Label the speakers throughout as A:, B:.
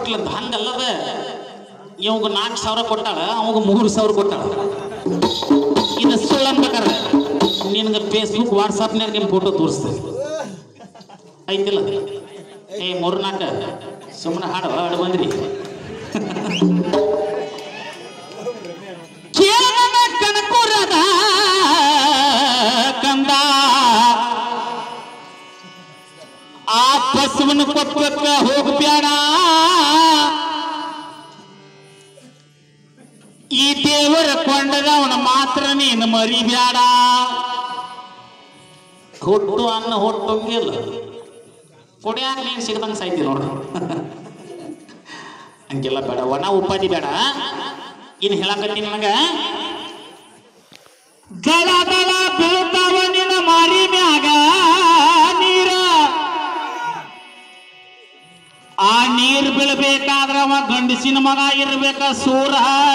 A: ಕೊಟ್ಲಂತ ಹಂಗಲ್ಲದ ಇವಾಗ ನಾಲ್ಕು ಸಾವಿರ ಕೊಟ್ಟಾಳ ಅವಾಗ ಮೂರು ಸಾವಿರ ಕೊಟ್ಟಾಳ ಇದು ಸುಳ್ಳು ಅನ್ಬೇಕಾರ ನಿನಗೆ ಫೇಸ್ಬುಕ್ ವಾಟ್ಸಪ್ನಾಗ ನಿಮ್ಮ ಫೋಟೋ ತೋರಿಸ್ತೇವೆ ಐತಿಲ್ಲ ಏ ಮೂರು ನಾಲ್ಕು ಸುಮ್ಮನೆ ಹಾಡು ಹಾಡು ಬಂದ್ರಿ ಕೇಳನ ಕನಕುರದ ಕಂದ ಆ ಬಸವನ ಕೊಪ್ಪಕ್ಕ ಹೋಗ್ಬ್ಯಾಡ ಈ ದೇವರ ಕೊಂಡದವನ ಮಾತ್ರ ನೀನು ಮರಿಬ್ಯಾಡ ಹುಟ್ಟು ಅನ್ನ ಹೊಟ್ಟೋಗಿಲ್ಲ ಕೊಡ್ಯಾಕ ನೀನು ಸಿಗದಂಗೆ ಸಾಯ್ತಿ ನೋಡ್ರಿ ಹಂಗೆಲ್ಲ ಬೇಡ ಒಣ ಉಪಾಧಿ ಬೇಡ ಇನ್ನು ಹೇಳಕತ್ತೀನಿ ನನಗ ದಳ ದಳ ಬೀಳ್ತಾವ ನಿನ್ನ ಮಾರಿ ಮ್ಯಾಗ ನೀರ ಆ ನೀರ್ ಬೀಳ್ಬೇಕಾದ್ರ ಅವ ಗಂಡಸಿನ ಮಗ ಇರ್ಬೇಕ ಸೂರ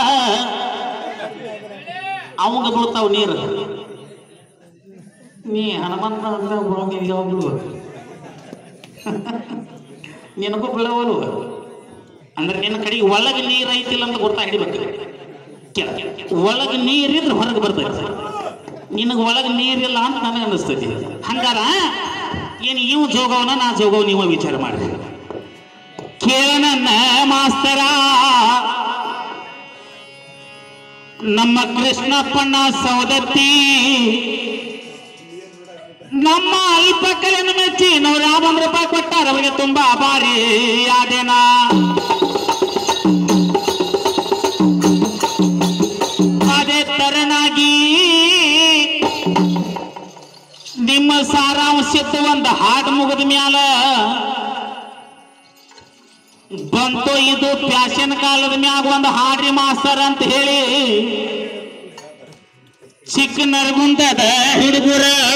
A: ಅವಂಗ ಬೀಳ್ತಾವ ನೀರು ನೀ ಹನುಮಂತ ಅಂತ ಹೋಗಿದ್ಯ ಒಬ್ಳು ನಿನಗೂ ಬೀಳವಲು ಅಂದ್ರೆ ನಿನ್ನ ಕಡೆಗೆ ಒಳಗೆ ನೀರು ಐತಿಲ್ಲ ಅಂತ ಗೊತ್ತಾ ಹಿಡಿಬೇಕು ಒಳಗೆ ನೀರಿದ್ರೆ ಹೊರಗೆ ಬರ್ತೈತೆ ನಿನಗೆ ಒಳಗೆ ನೀರಿಲ್ಲ ಅಂತ ನನಗೆ ಅನಿಸ್ತೈತಿ ಹಂಗಾರ ಏನು ಇವು ಜೋಗವನ ನಾ ಜೋಗವ್ ನೀವು ವಿಚಾರ ಮಾಡಿ ಕೇಳನನ್ನ ಮಾಸ್ತರ ನಮ್ಮ ಕೃಷ್ಣಪ್ಪಣ್ಣ ಸೌದತ್ತಿ ನಮ್ಮ ಅಲ್ಪ ಕಲೆಯನ್ನು ಮೆಚ್ಚಿ ನೂರ ಯಾವೊಂದು ರೂಪಾಯಿ ಕೊಟ್ಟಾರ ಅವರಿಗೆ ತುಂಬಾ ಅಭಾರಿ ಆದೇನಾ ಅದೇ ತರನಾಗಿ ನಿಮ್ಮ ಸಾರಾಂಶದ ಒಂದು ಹಾಡು ಮುಗಿದ ಮ್ಯಾಲ ಬಂತು ಇದು ಫ್ಯಾಷನ್ ಕಾಲದ ಮ್ಯಾಗ ಒಂದು ಹಾಡ್ರಿ ಮಾಸ್ತರ್ ಅಂತ ಹೇಳಿ ಚಿಕ್ಕ ನರಗುಂದದ ಹುಡುಗರ